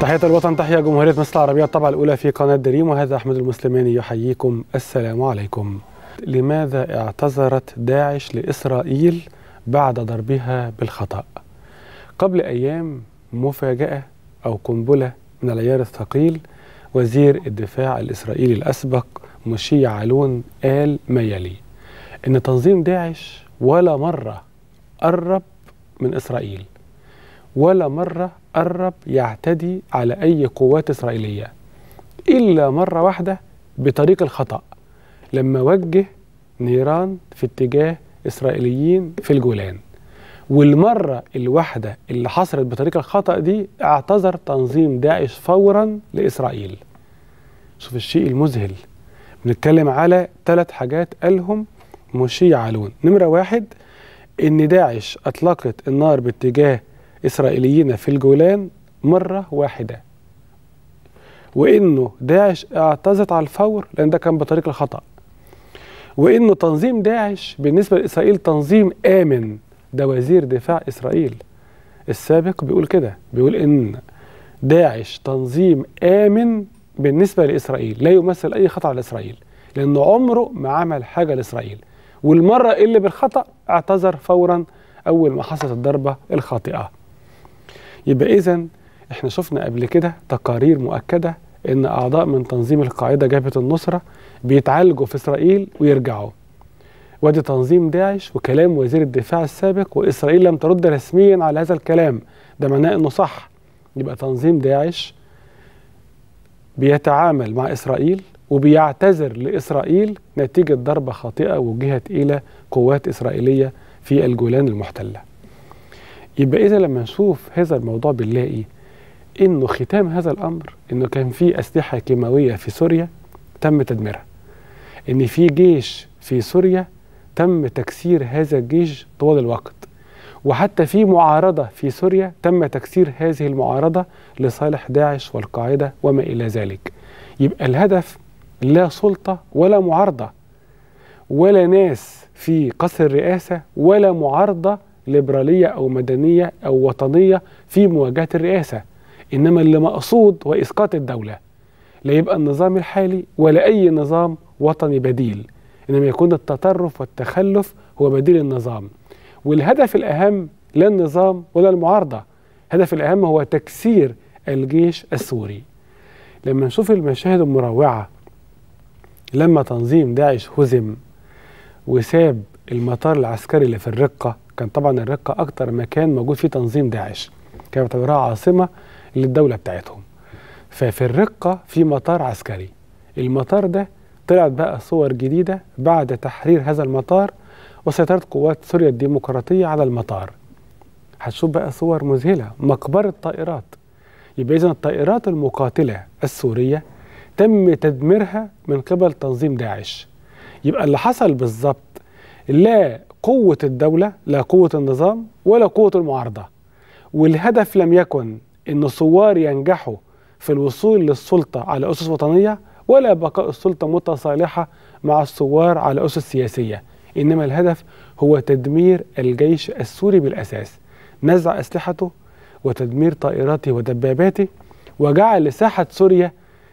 تحية الوطن تحية جمهورية مصر العربية الطبعة الأولى في قناة دريم وهذا أحمد المسلماني يحييكم السلام عليكم لماذا اعتذرت داعش لإسرائيل بعد ضربها بالخطأ قبل أيام مفاجأة أو قنبلة من العيار الثقيل وزير الدفاع الإسرائيلي الأسبق مشي علون قال ما يلي إن تنظيم داعش ولا مرة قرب من إسرائيل ولا مرة قرب يعتدي على أي قوات إسرائيلية إلا مرة واحدة بطريق الخطأ لما وجه نيران في اتجاه إسرائيليين في الجولان والمرة الواحدة اللي حصلت بطريق الخطأ دي اعتذر تنظيم داعش فورا لإسرائيل شوف الشيء المذهل بنتكلم على ثلاث حاجات قالهم مشي علون نمرة واحد إن داعش أطلقت النار باتجاه إسرائيليين في الجولان مرة واحدة وإنه داعش اعتذرت على الفور لأن ده كان بطريق الخطأ وإنه تنظيم داعش بالنسبة لإسرائيل تنظيم آمن ده وزير دفاع إسرائيل السابق بيقول كده بيقول إن داعش تنظيم آمن بالنسبة لإسرائيل لا يمثل أي خطر على إسرائيل لأنه عمره ما عمل حاجة لإسرائيل والمرة اللي بالخطأ اعتذر فورا أول ما حصلت الضربة الخاطئة يبقى إذا إحنا شفنا قبل كده تقارير مؤكدة إن أعضاء من تنظيم القاعدة جبهة النصرة بيتعالجوا في إسرائيل ويرجعوا وادي تنظيم داعش وكلام وزير الدفاع السابق وإسرائيل لم ترد رسميا على هذا الكلام ده معناه إنه صح يبقى تنظيم داعش بيتعامل مع إسرائيل وبيعتذر لإسرائيل نتيجة ضربة خاطئة وجهت إلى قوات إسرائيلية في الجولان المحتلة يبقى إذا لما نشوف هذا الموضوع بنلاقي إنه ختام هذا الأمر إنه كان في أسلحة كيماوية في سوريا تم تدميرها إن في جيش في سوريا تم تكسير هذا الجيش طوال الوقت وحتى في معارضة في سوريا تم تكسير هذه المعارضة لصالح داعش والقاعدة وما إلى ذلك يبقى الهدف لا سلطة ولا معارضة ولا ناس في قصر الرئاسة ولا معارضة ليبرالية أو مدنية أو وطنية في مواجهة الرئاسة إنما اللي مقصود هو إسقاط الدولة لا يبقى النظام الحالي ولا أي نظام وطني بديل إنما يكون التطرف والتخلف هو بديل النظام والهدف الأهم لا النظام ولا المعارضة الهدف الأهم هو تكسير الجيش السوري لما نشوف المشاهد المروعة لما تنظيم داعش هزم وساب المطار العسكري اللي في الرقة كان طبعا الرقة أكتر مكان موجود فيه تنظيم داعش كانت بتعتبرها عاصمة للدولة بتاعتهم ففي الرقة في مطار عسكري المطار ده طلعت بقى صور جديدة بعد تحرير هذا المطار وسيطرة قوات سوريا الديمقراطية على المطار هتشوف بقى صور مذهلة مقبرة طائرات يبقى إذا الطائرات المقاتلة السورية تم تدميرها من قبل تنظيم داعش يبقى اللي حصل بالظبط لا قوة الدولة لا قوة النظام ولا قوة المعارضة والهدف لم يكن أن الثوار ينجحوا في الوصول للسلطة على أسس وطنية ولا بقاء السلطة متصالحة مع الثوار على أسس سياسية إنما الهدف هو تدمير الجيش السوري بالأساس نزع أسلحته وتدمير طائراته ودباباته وجعل ساحة سوريا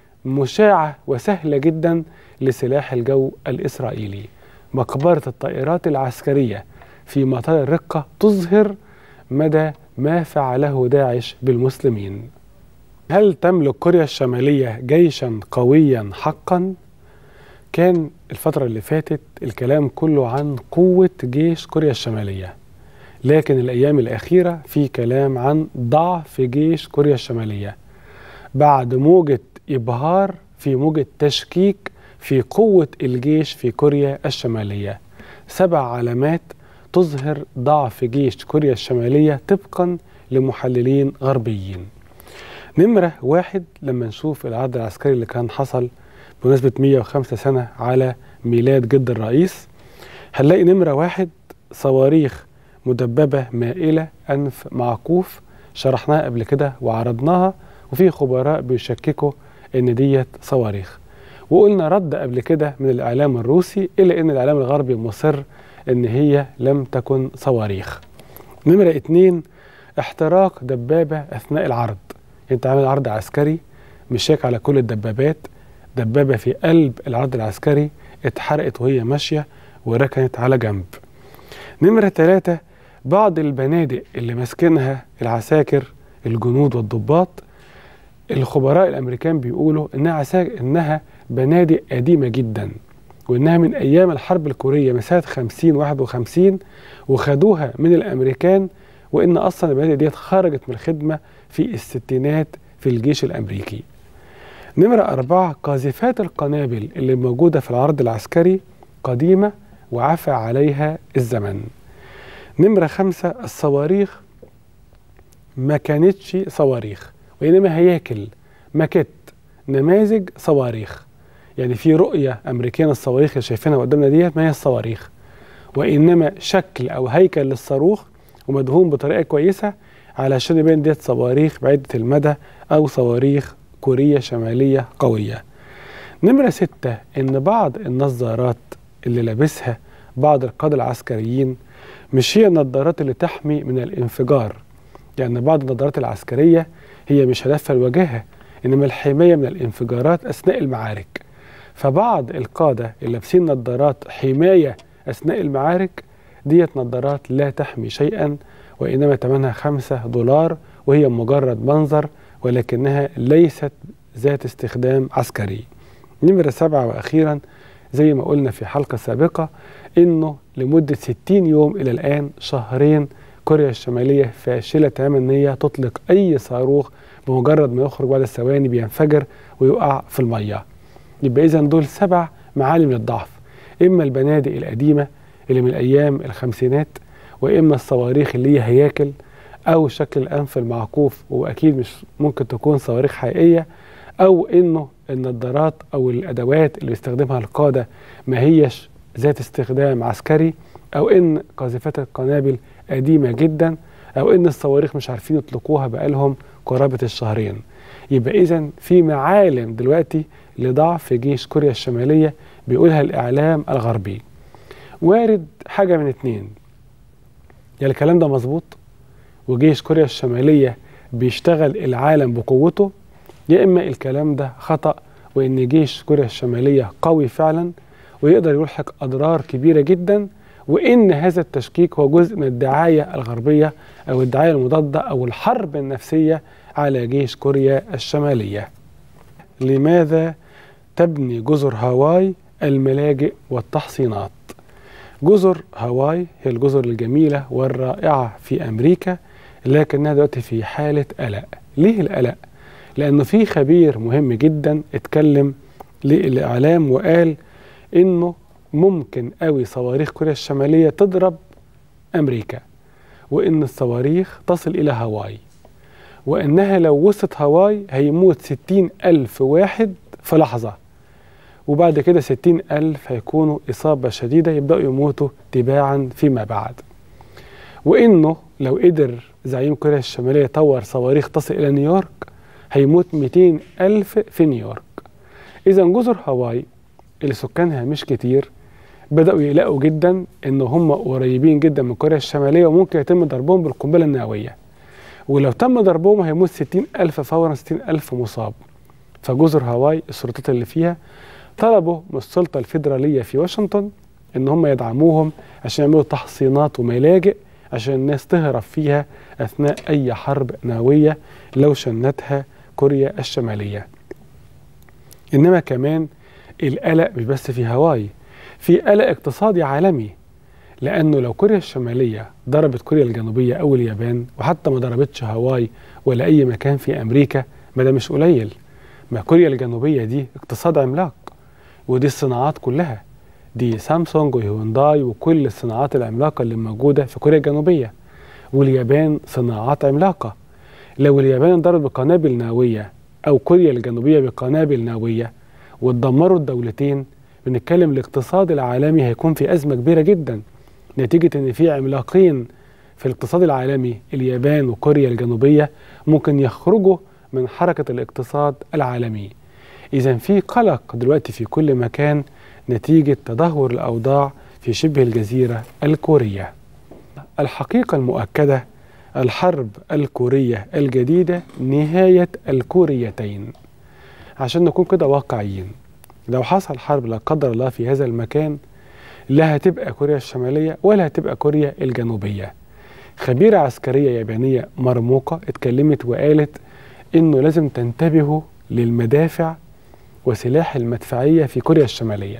مشاعة وسهلة جدا لسلاح الجو الإسرائيلي مقبرة الطائرات العسكرية في مطار الرقة تظهر مدى ما فعله داعش بالمسلمين هل تملك كوريا الشمالية جيشا قويا حقا؟ كان الفترة اللي فاتت الكلام كله عن قوة جيش كوريا الشمالية لكن الأيام الأخيرة في كلام عن ضعف جيش كوريا الشمالية بعد موجة إبهار في موجة تشكيك في قوة الجيش في كوريا الشمالية سبع علامات تظهر ضعف جيش كوريا الشمالية طبقا لمحللين غربيين نمرة واحد لما نشوف العرض العسكري اللي كان حصل بمناسبة 105 سنة على ميلاد جد الرئيس هنلاقي نمرة واحد صواريخ مدببة مائلة أنف معكوف شرحناها قبل كده وعرضناها وفي خبراء بيشككوا إن ديت صواريخ وقلنا رد قبل كده من الإعلام الروسي إلا إن الإعلام الغربي مصر إن هي لم تكن صواريخ نمرة اتنين احتراق دبابة أثناء العرض انت عامل عرض عسكري مشاك على كل الدبابات دبابة في قلب العرض العسكري اتحرقت وهي ماشية وركنت على جنب نمرة ثلاثة بعض البنادق اللي ماسكينها العساكر الجنود والضباط الخبراء الامريكان بيقولوا انها عساكر انها بنادق قديمه جدا وانها من ايام الحرب الكوريه من سنه 50 51 وخدوها من الامريكان وان اصلا البنادق ديت خرجت من الخدمه في الستينات في الجيش الامريكي. نمره اربعه قاذفات القنابل اللي موجوده في العرض العسكري قديمه وعفى عليها الزمن. نمره خمسه الصواريخ ما كانتش صواريخ وإنما هياكل ماكيت نماذج صواريخ يعني في رؤية أمريكية الصواريخ اللي شايفينها قدامنا ديت ما هي الصواريخ وإنما شكل أو هيكل للصاروخ ومدهون بطريقة كويسة علشان يبين ديت صواريخ بعيدة المدى أو صواريخ كورية شمالية قوية نمرة ستة إن بعض النظارات اللي لابسها بعض القادة العسكريين مش هي النظارات اللي تحمي من الانفجار يعني بعض النظارات العسكرية هي مش هدفها الوجاهة إنما الحماية من الانفجارات أثناء المعارك فبعض القادة اللي لابسين نظارات حماية أثناء المعارك ديت نظارات لا تحمي شيئا وإنما ثمنها خمسة دولار وهي مجرد منظر ولكنها ليست ذات استخدام عسكري نمرة سبعة وأخيرا زي ما قلنا في حلقة سابقة إنه لمدة 60 يوم إلى الآن شهرين كوريا الشمالية فاشلة تماما ان هي تطلق اي صاروخ بمجرد ما يخرج بعد الثواني بينفجر ويقع في المية يبقى اذا دول سبع معالم للضعف اما البنادق القديمة اللي من الايام الخمسينات واما الصواريخ اللي هي هياكل او شكل الانف المعكوف واكيد مش ممكن تكون صواريخ حقيقية او انه النظارات او الادوات اللي بيستخدمها القادة ما هيش ذات استخدام عسكري او ان قاذفات القنابل قديمة جدا أو إن الصواريخ مش عارفين يطلقوها بقالهم قرابة الشهرين يبقى إذا في معالم دلوقتي لضعف جيش كوريا الشمالية بيقولها الإعلام الغربي وارد حاجة من اتنين يا الكلام ده مظبوط وجيش كوريا الشمالية بيشتغل العالم بقوته يا إما الكلام ده خطأ وإن جيش كوريا الشمالية قوي فعلا ويقدر يلحق أضرار كبيرة جدا وإن هذا التشكيك هو جزء من الدعاية الغربية أو الدعاية المضادة أو الحرب النفسية على جيش كوريا الشمالية لماذا تبني جزر هاواي الملاجئ والتحصينات جزر هاواي هي الجزر الجميلة والرائعة في أمريكا لكنها دلوقتي في حالة قلق ليه القلق؟ لأنه في خبير مهم جدا اتكلم للإعلام وقال إنه ممكن قوي صواريخ كوريا الشمالية تضرب أمريكا وإن الصواريخ تصل إلى هاواي وإنها لو وصلت هاواي هيموت ستين ألف واحد في لحظة وبعد كده ستين ألف هيكونوا إصابة شديدة يبدأوا يموتوا تباعا فيما بعد وإنه لو قدر زعيم كوريا الشمالية يطور صواريخ تصل إلى نيويورك هيموت 200 ألف في نيويورك إذا جزر هاواي اللي سكانها مش كتير بدأوا يقلقوا جدا إن هم قريبين جدا من كوريا الشمالية وممكن يتم ضربهم بالقنبلة النووية ولو تم ضربهم هيموت 60 ألف فورا 60 ألف مصاب فجزر هاواي السلطات اللي فيها طلبوا من السلطة الفيدرالية في واشنطن إن هم يدعموهم عشان يعملوا تحصينات وملاجئ عشان الناس تهرب فيها أثناء أي حرب نووية لو شنتها كوريا الشمالية إنما كمان القلق مش بس في هاواي في قلق اقتصادي عالمي لأنه لو كوريا الشمالية ضربت كوريا الجنوبية أو اليابان وحتى ما ضربتش هاواي ولا أي مكان في أمريكا ما ده مش قليل ما كوريا الجنوبية دي اقتصاد عملاق ودي الصناعات كلها دي سامسونج وهيونداي وكل الصناعات العملاقة اللي موجودة في كوريا الجنوبية واليابان صناعات عملاقة لو اليابان انضربت بقنابل نووية أو كوريا الجنوبية بقنابل نووية وتدمروا الدولتين بنتكلم الاقتصاد العالمي هيكون في أزمة كبيرة جدا نتيجة إن في عملاقين في الاقتصاد العالمي اليابان وكوريا الجنوبية ممكن يخرجوا من حركة الاقتصاد العالمي إذا في قلق دلوقتي في كل مكان نتيجة تدهور الأوضاع في شبه الجزيرة الكورية الحقيقة المؤكدة الحرب الكورية الجديدة نهاية الكوريتين عشان نكون كده واقعيين لو حصل حرب لا قدر الله في هذا المكان لا هتبقى كوريا الشمالية ولا هتبقى كوريا الجنوبية خبيرة عسكرية يابانية مرموقة اتكلمت وقالت انه لازم تنتبهوا للمدافع وسلاح المدفعية في كوريا الشمالية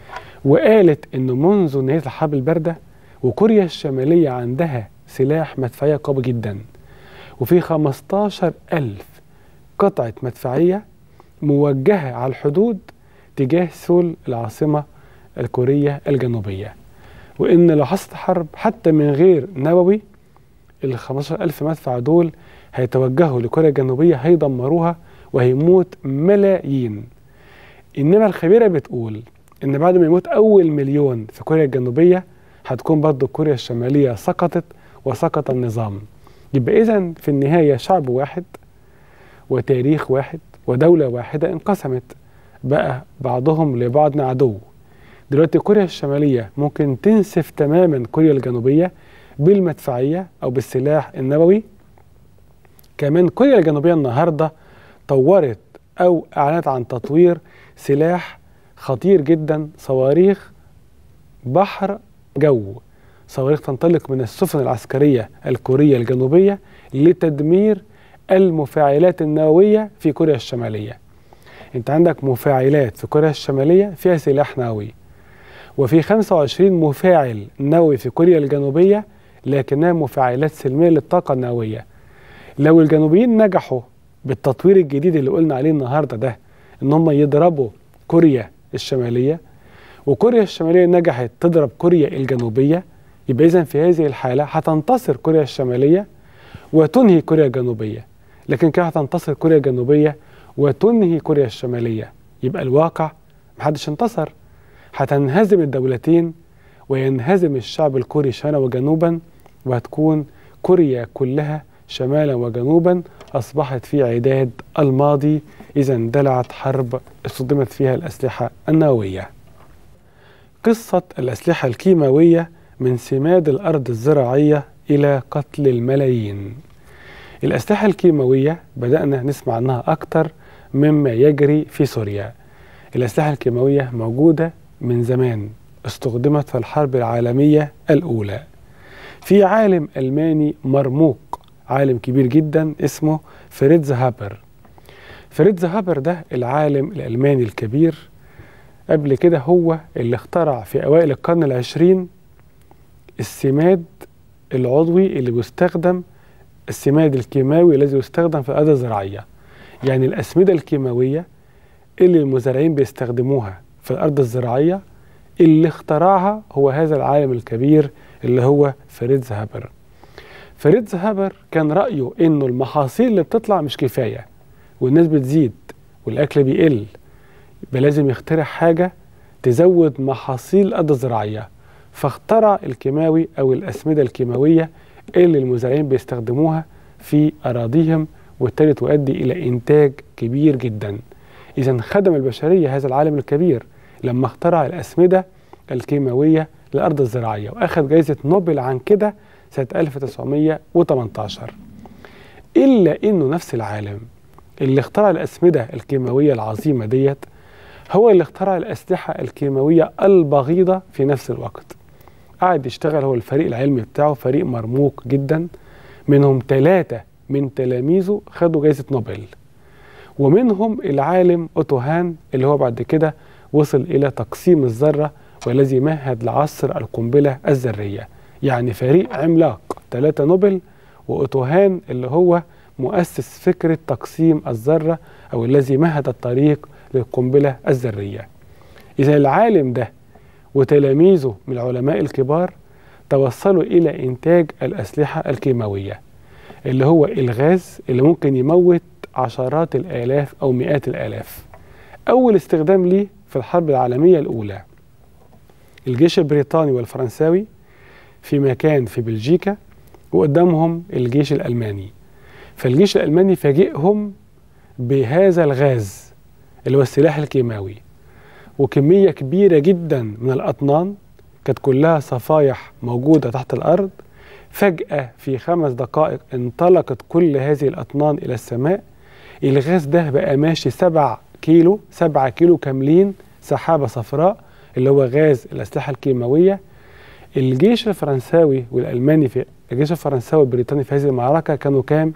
وقالت انه منذ نهاية الحرب الباردة وكوريا الشمالية عندها سلاح مدفعية قوي جدا وفي 15 ألف قطعة مدفعية موجهة على الحدود تجاه سول العاصمة الكورية الجنوبية وإن لو حصلت حرب حتى من غير نووي ال 15 ألف مدفع دول هيتوجهوا لكوريا الجنوبية هيدمروها وهيموت ملايين إنما الخبيرة بتقول إن بعد ما يموت أول مليون في كوريا الجنوبية هتكون برضه كوريا الشمالية سقطت وسقط النظام يبقى إذا في النهاية شعب واحد وتاريخ واحد ودولة واحدة انقسمت بقى بعضهم لبعض عدو دلوقتي كوريا الشمالية ممكن تنسف تماما كوريا الجنوبية بالمدفعية أو بالسلاح النووي كمان كوريا الجنوبية النهاردة طورت أو أعلنت عن تطوير سلاح خطير جدا صواريخ بحر جو صواريخ تنطلق من السفن العسكرية الكورية الجنوبية لتدمير المفاعلات النووية في كوريا الشمالية انت عندك مفاعلات في كوريا الشمالية فيها سلاح نووي وفي 25 مفاعل نووي في كوريا الجنوبية لكنها مفاعلات سلمية للطاقة النووية لو الجنوبيين نجحوا بالتطوير الجديد اللي قلنا عليه النهاردة ده ان هم يضربوا كوريا الشمالية وكوريا الشمالية نجحت تضرب كوريا الجنوبية يبقى إذا في هذه الحالة هتنتصر كوريا الشمالية وتنهي كوريا الجنوبية لكن كده هتنتصر كوريا الجنوبية وتنهي كوريا الشمالية يبقى الواقع محدش انتصر هتنهزم الدولتين وينهزم الشعب الكوري شمالا وجنوبا وهتكون كوريا كلها شمالا وجنوبا أصبحت في عداد الماضي إذا اندلعت حرب استخدمت فيها الأسلحة النووية قصة الأسلحة الكيماوية من سماد الأرض الزراعية إلى قتل الملايين الأسلحة الكيماوية بدأنا نسمع عنها أكتر مما يجري في سوريا الأسلحة الكيماوية موجودة من زمان استخدمت في الحرب العالمية الأولى في عالم ألماني مرموق عالم كبير جدا اسمه فريدز هابر فريدز هابر ده العالم الألماني الكبير قبل كده هو اللي اخترع في أوائل القرن العشرين السماد العضوي اللي بيستخدم السماد الكيماوي الذي يستخدم في الأرض الزراعية يعني الأسمدة الكيماوية اللي المزارعين بيستخدموها في الأرض الزراعية اللي اخترعها هو هذا العالم الكبير اللي هو فريدز هابر فريدز هابر كان رأيه إنه المحاصيل اللي بتطلع مش كفاية والناس بتزيد والأكل بيقل يبقى لازم يخترع حاجة تزود محاصيل الأرض الزراعية فاخترع الكيماوي أو الأسمدة الكيماوية اللي المزارعين بيستخدموها في أراضيهم وبالتالي تؤدي إلى إنتاج كبير جدا إذا خدم البشرية هذا العالم الكبير لما اخترع الأسمدة الكيماوية للأرض الزراعية وأخذ جائزة نوبل عن كده سنة 1918 إلا إنه نفس العالم اللي اخترع الأسمدة الكيماوية العظيمة ديت هو اللي اخترع الأسلحة الكيماوية البغيضة في نفس الوقت قعد يشتغل هو الفريق العلمي بتاعه فريق مرموق جدا منهم ثلاثة من تلاميذه خدوا جائزة نوبل ومنهم العالم أوتو هان اللي هو بعد كده وصل إلى تقسيم الذرة والذي مهد لعصر القنبلة الذرية يعني فريق عملاق ثلاثة نوبل وأوتو هان اللي هو مؤسس فكرة تقسيم الذرة أو الذي مهد الطريق للقنبلة الذرية إذا العالم ده وتلاميذه من العلماء الكبار توصلوا إلى إنتاج الأسلحة الكيماوية اللي هو الغاز اللي ممكن يموت عشرات الآلاف أو مئات الآلاف أول استخدام ليه في الحرب العالمية الأولى الجيش البريطاني والفرنساوي في مكان في بلجيكا وقدامهم الجيش الألماني فالجيش الألماني فاجئهم بهذا الغاز اللي هو السلاح الكيماوي وكمية كبيرة جدا من الأطنان كانت كلها صفايح موجودة تحت الأرض فجأة في خمس دقائق انطلقت كل هذه الأطنان إلى السماء الغاز ده بقى ماشي سبع كيلو سبعة كيلو كاملين سحابة صفراء اللي هو غاز الأسلحة الكيماوية الجيش الفرنساوي والألماني في الجيش الفرنساوي والبريطاني في هذه المعركة كانوا كام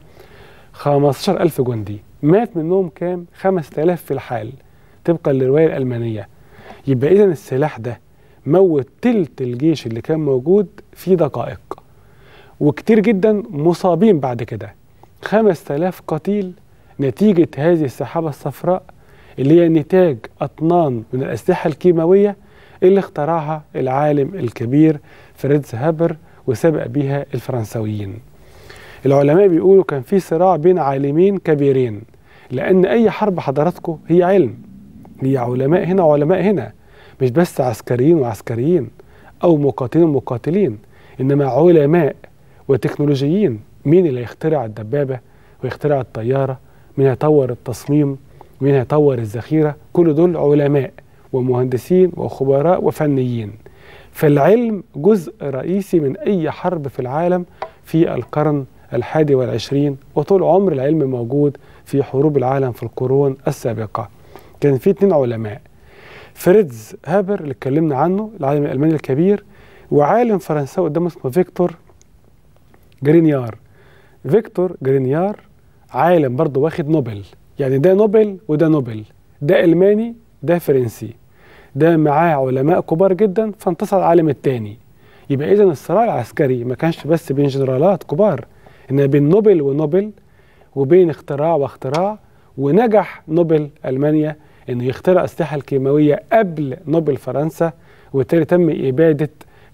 15 ألف جندي مات منهم كام 5000 في الحال طبقا للرواية الألمانية يبقى إذا السلاح ده موت تلت الجيش اللي كان موجود في دقائق وكتير جدا مصابين بعد كده 5000 قتيل نتيجة هذه السحابة الصفراء اللي هي نتاج أطنان من الأسلحة الكيماوية اللي اخترعها العالم الكبير فريدز هابر وسبق بها الفرنسويين العلماء بيقولوا كان في صراع بين عالمين كبيرين لأن أي حرب حضراتكم هي علم هي علماء هنا وعلماء هنا مش بس عسكريين وعسكريين أو مقاتلين ومقاتلين إنما علماء وتكنولوجيين مين اللي يخترع الدبابة ويخترع الطيارة مين هيطور التصميم مين هيطور الذخيرة كل دول علماء ومهندسين وخبراء وفنيين فالعلم جزء رئيسي من أي حرب في العالم في القرن الحادي والعشرين وطول عمر العلم موجود في حروب العالم في القرون السابقة كان في اتنين علماء فريدز هابر اللي اتكلمنا عنه العالم الألماني الكبير وعالم فرنساوي قدامه اسمه فيكتور جرينيار فيكتور جرينيار عالم برضه واخد نوبل يعني ده نوبل وده نوبل ده ألماني ده فرنسي ده معاه علماء كبار جدا فانتصر العالم الثاني يبقى اذا الصراع العسكري ما كانش بس بين جنرالات كبار انما بين نوبل ونوبل وبين اختراع واختراع ونجح نوبل المانيا انه يخترع الاسلحه الكيماويه قبل نوبل فرنسا وبالتالي تم اباده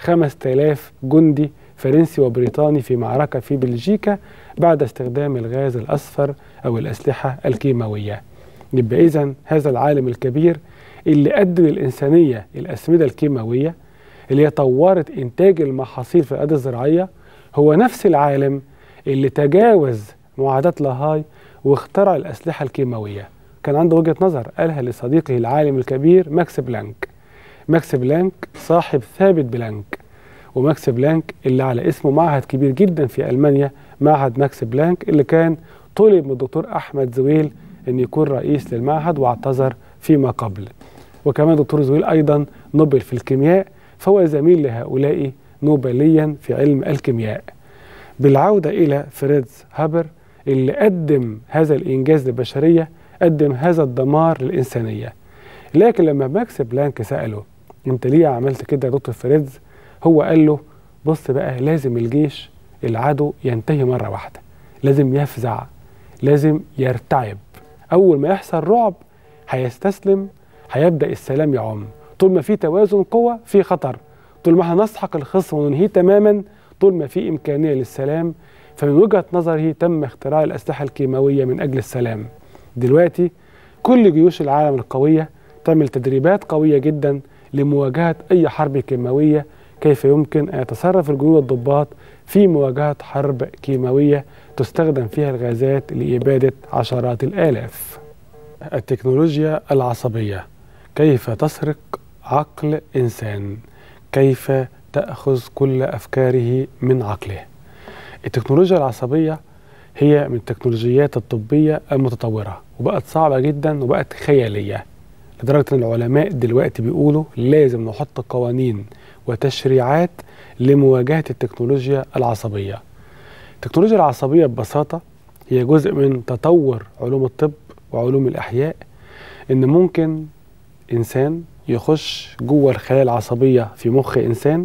5000 جندي فرنسي وبريطاني في معركه في بلجيكا بعد استخدام الغاز الاصفر او الاسلحه الكيماويه. يبقى اذا هذا العالم الكبير اللي قدم للإنسانية الأسمدة الكيماوية اللي هي طورت إنتاج المحاصيل في الأرض الزراعية هو نفس العالم اللي تجاوز معاهدات لاهاي واخترع الأسلحة الكيماوية كان عنده وجهة نظر قالها لصديقه العالم الكبير ماكس بلانك ماكس بلانك صاحب ثابت بلانك وماكس بلانك اللي على اسمه معهد كبير جدا في ألمانيا معهد ماكس بلانك اللي كان طلب من الدكتور أحمد زويل أن يكون رئيس للمعهد واعتذر فيما قبل وكمان دكتور زويل أيضا نوبل في الكيمياء فهو زميل لهؤلاء نوبليا في علم الكيمياء بالعودة إلى فريدز هابر اللي قدم هذا الإنجاز للبشرية قدم هذا الدمار للإنسانية لكن لما ماكس بلانك سأله أنت ليه عملت كده يا دكتور فريدز هو قال له بص بقى لازم الجيش العدو ينتهي مرة واحدة لازم يفزع لازم يرتعب أول ما يحصل رعب هيستسلم هيبدا السلام يعم طول ما في توازن قوة في خطر طول ما احنا نسحق الخصم وننهيه تماما طول ما في إمكانية للسلام فمن وجهة نظره تم اختراع الأسلحة الكيماوية من أجل السلام دلوقتي كل جيوش العالم القوية تعمل تدريبات قوية جدا لمواجهة أي حرب كيماوية كيف يمكن أن يتصرف الجنود الضباط في مواجهة حرب كيماوية تستخدم فيها الغازات لإبادة عشرات الآلاف التكنولوجيا العصبية كيف تسرق عقل إنسان كيف تأخذ كل أفكاره من عقله التكنولوجيا العصبية هي من التكنولوجيات الطبية المتطورة وبقت صعبة جدا وبقت خيالية لدرجة أن العلماء دلوقتي بيقولوا لازم نحط قوانين وتشريعات لمواجهة التكنولوجيا العصبية التكنولوجيا العصبية ببساطة هي جزء من تطور علوم الطب وعلوم الأحياء إن ممكن إنسان يخش جوه الخلايا العصبية في مخ إنسان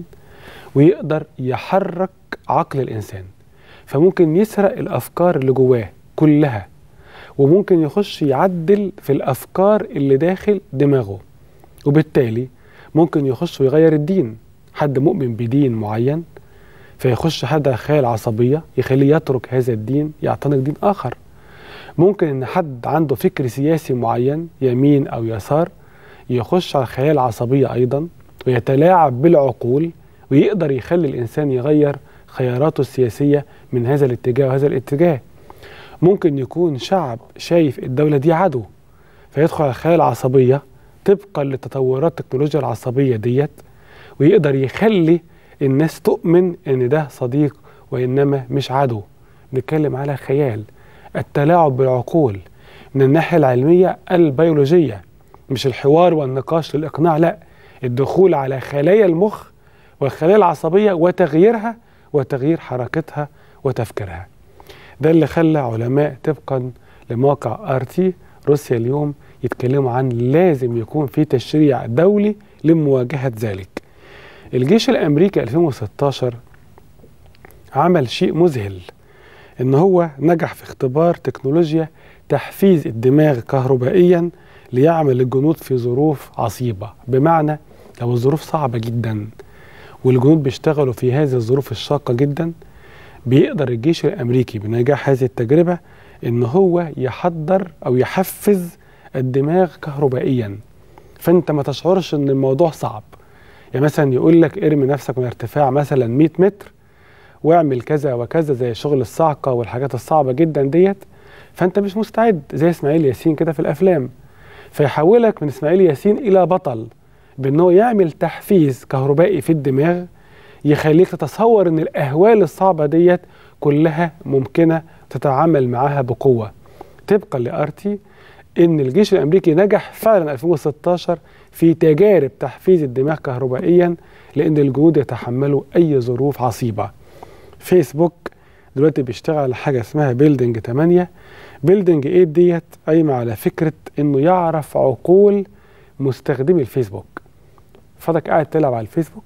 ويقدر يحرك عقل الإنسان فممكن يسرق الأفكار اللي جواه كلها وممكن يخش يعدل في الأفكار اللي داخل دماغه وبالتالي ممكن يخش ويغير الدين حد مؤمن بدين معين فيخش حد خيال عصبية يخليه يترك هذا الدين يعتنق دين آخر ممكن إن حد عنده فكر سياسي معين يمين أو يسار يخش على الخلايا العصبية أيضا ويتلاعب بالعقول ويقدر يخلي الإنسان يغير خياراته السياسية من هذا الاتجاه وهذا الاتجاه ممكن يكون شعب شايف الدولة دي عدو فيدخل على الخلايا العصبية طبقا لتطورات التكنولوجيا العصبية ديت ويقدر يخلي الناس تؤمن ان ده صديق وإنما مش عدو نتكلم على خيال التلاعب بالعقول من الناحية العلمية البيولوجية مش الحوار والنقاش للإقناع لا الدخول على خلايا المخ والخلايا العصبية وتغييرها وتغيير حركتها وتفكيرها ده اللي خلى علماء طبقا لموقع ارتي روسيا اليوم يتكلموا عن لازم يكون في تشريع دولي لمواجهة ذلك الجيش الأمريكي 2016 عمل شيء مذهل إن هو نجح في اختبار تكنولوجيا تحفيز الدماغ كهربائيا ليعمل الجنود في ظروف عصيبة بمعنى لو الظروف صعبة جدا والجنود بيشتغلوا في هذه الظروف الشاقة جدا بيقدر الجيش الأمريكي بنجاح هذه التجربة إن هو يحضر أو يحفز الدماغ كهربائيا فأنت ما تشعرش إن الموضوع صعب يعني مثلا يقول لك ارمي نفسك من ارتفاع مثلا 100 متر واعمل كذا وكذا زي شغل الصعقة والحاجات الصعبة جدا ديت فأنت مش مستعد زي إسماعيل ياسين كده في الأفلام فيحولك من إسماعيل ياسين إلى بطل بأنه يعمل تحفيز كهربائي في الدماغ يخليك تتصور ان الاهوال الصعبه ديت كلها ممكنه تتعامل معاها بقوه طبقا لارتي ان الجيش الامريكي نجح فعلا 2016 في تجارب تحفيز الدماغ كهربائيا لان الجنود يتحملوا اي ظروف عصيبه فيسبوك دلوقتي بيشتغل على حاجه اسمها بيلدنج 8 بيلدنج 8 ديت قايمه على فكره انه يعرف عقول مستخدمي الفيسبوك فضلك قاعد تلعب على الفيسبوك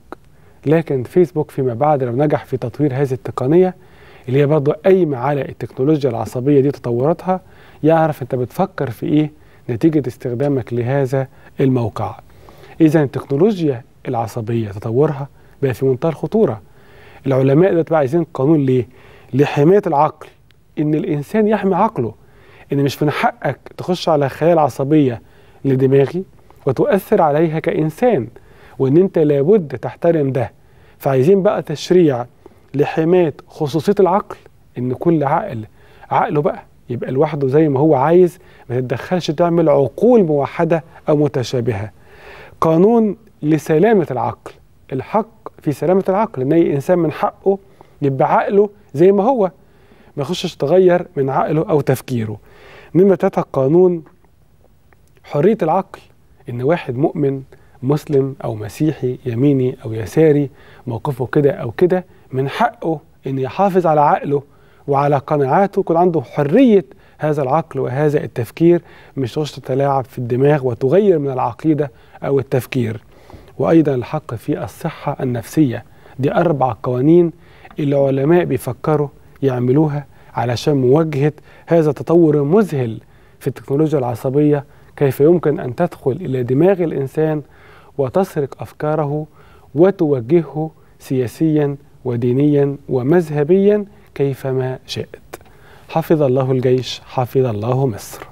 لكن فيسبوك فيما بعد لو نجح في تطوير هذه التقنيه اللي هي برضه قايمه على التكنولوجيا العصبيه دي تطوراتها يعرف انت بتفكر في ايه نتيجه استخدامك لهذا الموقع. اذا التكنولوجيا العصبيه تطورها بقى في منتهى الخطوره. العلماء دلوقتي بقى عايزين قانون ليه؟ لحمايه العقل ان الانسان يحمي عقله ان مش من حقك تخش على خلايا العصبيه لدماغي وتؤثر عليها كانسان وان انت لابد تحترم ده فعايزين بقى تشريع لحمايه خصوصيه العقل ان كل عقل عقله بقى يبقى لوحده زي ما هو عايز ما تتدخلش تعمل عقول موحده او متشابهه قانون لسلامه العقل الحق في سلامه العقل ان اي انسان من حقه يبقى عقله زي ما هو ما يخشش تغير من عقله او تفكيره نمرة تلاته قانون حريه العقل ان واحد مؤمن مسلم او مسيحي يميني او يساري موقفه كده او كده من حقه ان يحافظ على عقله وعلى قناعاته يكون عنده حريه هذا العقل وهذا التفكير مش تخش تتلاعب في الدماغ وتغير من العقيده او التفكير وايضا الحق في الصحه النفسيه دي اربع قوانين اللي العلماء بيفكروا يعملوها علشان مواجهه هذا التطور المذهل في التكنولوجيا العصبيه كيف يمكن ان تدخل الى دماغ الانسان وتسرق افكاره وتوجهه سياسيا ودينيا ومذهبيا كيفما شئت حفظ الله الجيش حفظ الله مصر